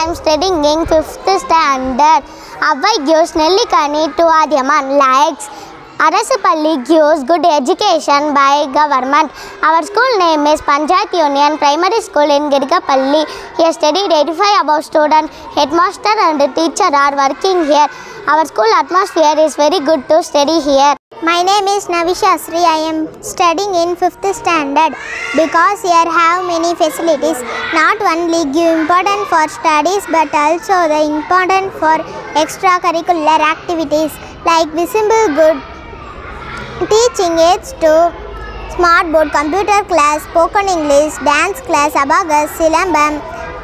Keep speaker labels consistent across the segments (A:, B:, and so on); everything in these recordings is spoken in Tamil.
A: I'm studying in 5th standard. Avai gives Nellikani to Adyaman likes அரசு பள்ளி gives good education by government. Our school name is Panchayat Union Primary School in Girgapalli. Here studied 85 above students. Headmaster and teacher are working here. Our school atmosphere is very good to study here. My name is Navisha Sri. I am studying in 5th standard because here have many facilities. Not only give important for studies but also the important for extracurricular activities like visible good teaching aids to smart board computer class spoken english dance class abagus silambam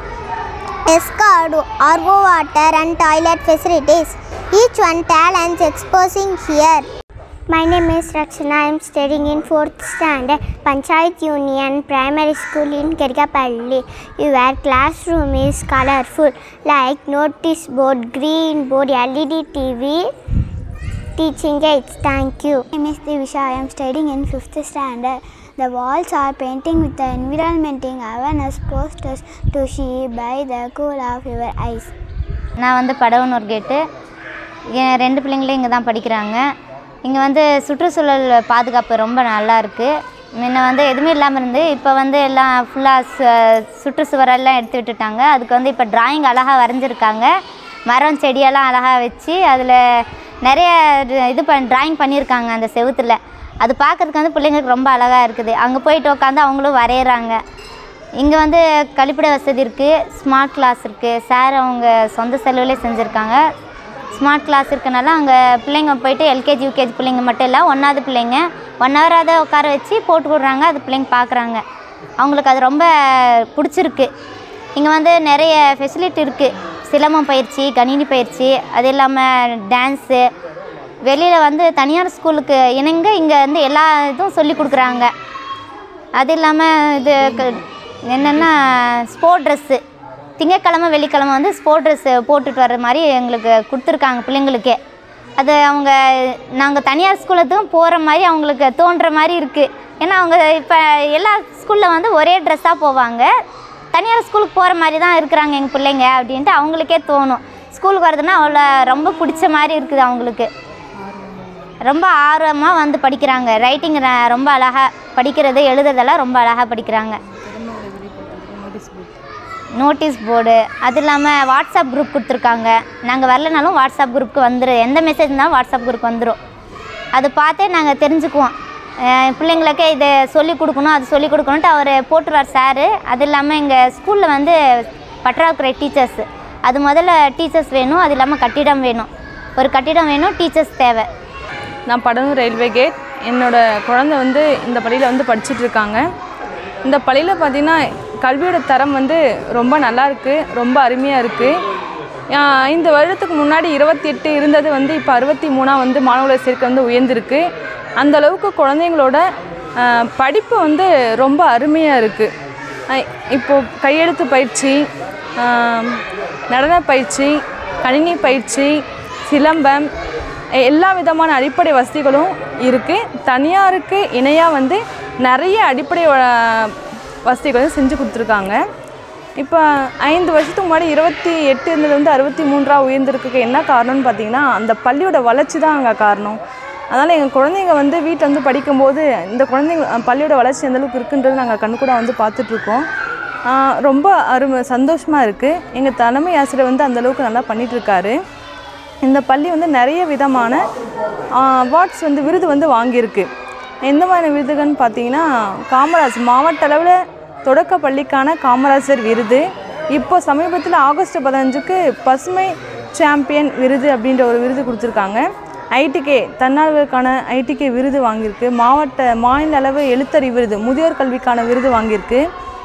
A: escort RO water and toilet facilities each one talents exposing here my name is Rakshana. I am studying in 4th standard Panchayat Union Primary School in Kirgapalli. Your classroom is colorful like notice board, green board, LED TV, teaching aids. Thank you. My name is Divisha. I am studying in 5th standard. The walls are painting with the environmental awareness posters to see by the cool of your eyes.
B: நான் வந்து படவனூர் கேட்டு என் ரெண்டு பிள்ளைங்களும் இங்கே தான் படிக்கிறாங்க இங்கே வந்து சுற்றுச்சூழல் பாதுகாப்பு ரொம்ப நல்லா இருக்குது முன்ன வந்து எதுவுமே இல்லாமல் இருந்து இப்போ வந்து எல்லாம் ஃபுல்லாக சுற்றுச்சுவரெல்லாம் எடுத்து விட்டுட்டாங்க அதுக்கு வந்து இப்போ டிராயிங் அழகாக வரைஞ்சிருக்காங்க மரம் செடியெல்லாம் அழகாக வச்சு அதில் நிறைய இது- இது பண் டிராயிங் பண்ணியிருக்காங்க அந்த செவுத்துல அது பார்க்கறதுக்கு வந்து பிள்ளைங்களுக்கு ரொம்ப அழகாக இருக்குது அங்கே போயிட்டு உட்காந்து அவங்களும் வரைகிறாங்க இங்கே வந்து கழிப்பிட வசதி இருக்குது ஸ்மார்ட் கிளாஸ் இருக்குது சார் அவங்க சொந்த செலவுலேயே செஞ்சுருக்காங்க ஸ்மார்ட் கிளாஸ் இருக்கனால அங்கே பிள்ளைங்க போயிட்டு எல்கேஜி யூகேஜி பிள்ளைங்க மட்டும் இல்லை ஒன்றாவது பிள்ளைங்க ஒன் ஹவர் அதை உட்கார வச்சு போட்டு விட்றாங்க அது பிள்ளைங்க பார்க்குறாங்க அவங்களுக்கு அது ரொம்ப பிடிச்சிருக்கு இங்கே வந்து நிறைய ஃபெசிலிட்டி இருக்குது சிலம்பம் பயிற்சி கணினி பயிற்சி அது இல்லாமல் டான்ஸு வெளியில் வந்து தனியார் ஸ்கூலுக்கு இணங்க இங்கே வந்து எல்லா இதுவும் சொல்லி கொடுக்குறாங்க அது இல்லாமல் இது க- என்னென்னா ஸ்போர்ட் ட்ரெஸ்ஸு திங்கக்கிழமை வெள்ளிக்கிழமை வந்து ஸ்போர்ட் ட்ரெஸ்ஸு போட்டுட்டு வர்ற மாதிரி எங்களுக்கு கொடுத்துருக்காங்க பிள்ளைங்களுக்கே அது அவங்க நாங்கள் தனியார் ஸ்கூலுக்கும் போகிற மாதிரி அவங்களுக்கு தோன்ற மாதிரி இருக்குது ஏன்னா அவங்க இப்போ எல்லா ஸ்கூலில் வந்து ஒரே ட்ரெஸ்ஸாக போவாங்க தனியார் ஸ்கூலுக்கு போகிற மாதிரி தான் இருக்கிறாங்க எங்கள் பிள்ளைங்க அப்படின்ட்டு அவங்களுக்கே தோணும் ஸ்கூலுக்கு வரதுன்னா அவ்வளோ ரொம்ப பிடிச்ச மாதிரி இருக்குது அவங்களுக்கு ரொம்ப ஆர்வமாக வந்து படிக்கிறாங்க ரைட்டிங் ரொம்ப அழகாக படிக்கிறது எழுதுறதெல்லாம் ரொம்ப அழகாக படிக்கிறாங்க நோட்டீஸ் போர்டு அது இல்லாமல் வாட்ஸ்அப் குரூப் கொடுத்துருக்காங்க நாங்கள் வரலனாலும் வாட்ஸ்அப் குரூப்புக்கு வந்துடும் எந்த மெசேஜ் இருந்தாலும் வாட்ஸ்அப் குரூப் வந்துடும் அதை பார்த்தே நாங்கள் தெரிஞ்சுக்குவோம் அஹ் பிள்ளைங்களுக்கு இதை சொல்லி கொடுக்கணும் அது சொல்லி கொடுக்கணுன்ட்டு அவர் போட்டுருவார் சாரு அது இல்லாமல் எங்கள் ஸ்கூலில் வந்து பற்றாக்குறை டீச்சர்ஸ் அது முதல்ல டீச்சர்ஸ் வேணும் அது இல்லாமல் கட்டிடம் வேணும் ஒரு கட்டிடம் வேணும் டீச்சர்ஸ் தேவை
C: நான் படனூர் ரயில்வே கேட் என்னோட குழந்தை வந்து இந்த பள்ளியில் வந்து படிச்சுட்டு இருக்காங்க இந்த பள்ளியில் பார்த்தீங்கன்னா கல்வியோட தரம் வந்து ரொம்ப நல்லா இருக்கு ரொம்ப அருமையாக இருக்குது ஐந்து வருடத்துக்கு முன்னாடி இருபத்தி எட்டு இருந்தது வந்து இப்போ அறுபத்தி மூணாக வந்து மாணவர்கள் சேர்க்கை வந்து உயர்ந்திருக்கு அந்த அளவுக்கு குழந்தைங்களோட ஆஹ், படிப்பு வந்து ரொம்ப அருமையாக இருக்குது இப்போது கையெழுத்து பயிற்சி ஆம், நடன பயிற்சி கணினி பயிற்சி சிலம்பம் எ- எல்லா விதமான அடிப்படை வசதிகளும் இருக்குது தனியாருக்கு இணையாக வந்து நிறைய அடிப்படை வ- வசதிகளும் செஞ்சு கொடுத்துருக்காங்க இப்போ ஐந்து வருஷத்துக்கு முன்னாடி இருபத்தி எட்டு இருந்தது வந்து அறுபத்தி மூன்றா உயர்ந்திருக்கு என்ன காரணம்னு பார்த்தீங்கன்னா அந்த பள்ளியோட வளர்ச்சி தான் அங்கே காரணம் அதனால் எங்கள் குழந்தைங்க வந்து வீட்டில் வந்து படிக்கும்போது இந்த குழந்தைங்க அஹ், பள்ளியோட வளர்ச்சி எந்த அளவுக்கு இருக்குன்றது நாங்கள் கண்கூட வந்து பார்த்துட்ருக்கோம் ரொம்ப அருமை சந்தோஷமாக இருக்குது எங்கள் தலைமை ஆசிரியர் வந்து அந்த அளவுக்கு நல்லா பண்ணிட்டு இருக்காரு இந்த பள்ளி வந்து நிறைய விதமான அவார்ட்ஸ் வந்து விருது வந்து வாங்கியிருக்கு எந்த மாதிரி விருதுகள்னு பார்த்தீங்கன்னா காமராஜ் மாவட்ட அளவில் தொடக்க பள்ளிக்கான காமராஜர் விருது இப்போ சமீபத்தில் ஆகஸ்ட் பதினஞ்சுக்கு பசுமை சாம்பியன் விருது அப்படின்ற ஒரு விருது கொடுத்துருக்காங்க ஐடிகே தன்னார்வலுக்கான ஐடிகே விருது வாங்கியிருக்கு மாவட்ட மாநில அளவு எழுத்தறி விருது முதியோர் கல்விக்கான விருது வாங்கியிருக்கு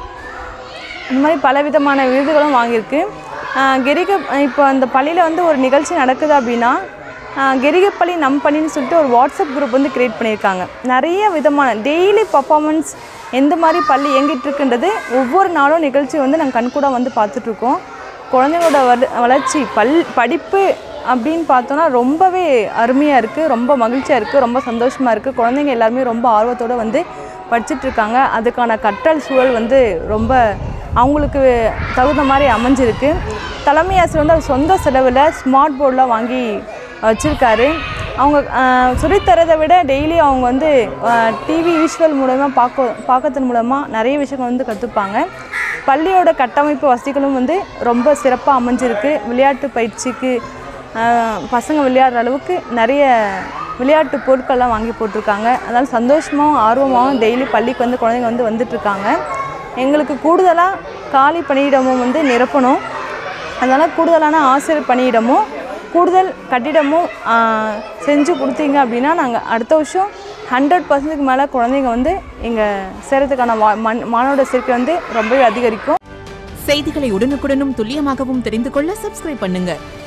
C: இந்த மாதிரி பலவிதமான விருதுகளும் வாங்கியிருக்கு ஆஹ் கெரிக இப்போ அந்த பள்ளியில் வந்து ஒரு நிகழ்ச்சி நடக்குது அப்படின்னா ஆஹ் கெரிகப்பள்ளி நம் பள்ளின்னு சொல்லிட்டு ஒரு வாட்ஸ்அப் குரூப் வந்து க்ரியேட் பண்ணியிருக்காங்க நிறைய விதமான டெய்லி பர்ஃபார்மன்ஸ் எந்த மாதிரி பள்ளி இயங்கிட்டு இருக்குன்றது ஒவ்வொரு நாளும் நிகழ்ச்சி வந்து நாங்கள் கண்கூட வந்து பார்த்துட்ருக்கோம் குழந்தைங்களோட வள வளர்ச்சி பல் படிப்பு அப்படின்னு பார்த்தோன்னா ரொம்பவே அருமையாக இருக்குது ரொம்ப மகிழ்ச்சியாக இருக்குது ரொம்ப சந்தோஷமாக இருக்குது குழந்தைங்க எல்லாருமே ரொம்ப ஆர்வத்தோடு வந்து படிச்சுட்டு இருக்காங்க அதுக்கான கற்றல் சூழல் வந்து ரொம்ப அவங்களுக்கு தகுந்த மாதிரி அமைஞ்சிருக்கு தலைமை ஆசிரியர் வந்து அவர் சொந்த செலவில் ஸ்மார்ட் போர்டெலாம் வாங்கி வச்சுருக்காரு அவங்க ஆஹ், சொல்லித்தரதை விட டெய்லி அவங்க வந்து டிவி விஷுவல் மூலமாக பார்க்க பார்க்கறதன் மூலமாக நிறைய விஷயங்கள் வந்து கற்றுப்பாங்க பள்ளியோட கட்டமைப்பு வசதிகளும் வந்து ரொம்ப சிறப்பாக அமைஞ்சிருக்கு விளையாட்டு பயிற்சிக்கு ஆஹ், பசங்க விளையாடுற அளவுக்கு நிறைய விளையாட்டு பொருட்கள்லாம் வாங்கி போட்டிருக்காங்க அதனால் சந்தோஷமாகவும் ஆர்வமாகவும் டெய்லி பள்ளிக்கு வந்து குழந்தைங்க வந்து வந்துட்டுருக்காங்க எங்களுக்கு கூடுதலாக காலி பணியிடமும் வந்து நிரப்பணும் அதனால் கூடுதலான ஆசிரியர் பணியிடமும் கூடுதல் கட்டிடமும் ஆஹ், செஞ்சு கொடுத்தீங்க அப்படின்னா நாங்கள் அடுத்த வருஷம் ஹண்ட்ரட் பர்சன்ட்டுக்கு மேலே குழந்தைங்க வந்து இங்கே சேரத்துக்கான வா மண் மாணவரோட சேர்க்கை வந்து ரொம்பவே அதிகரிக்கும்
D: செய்திகளை உடனுக்குடனும் துல்லியமாகவும் தெரிந்து கொள்ள சப்ஸ்கிரைப் பண்ணுங்க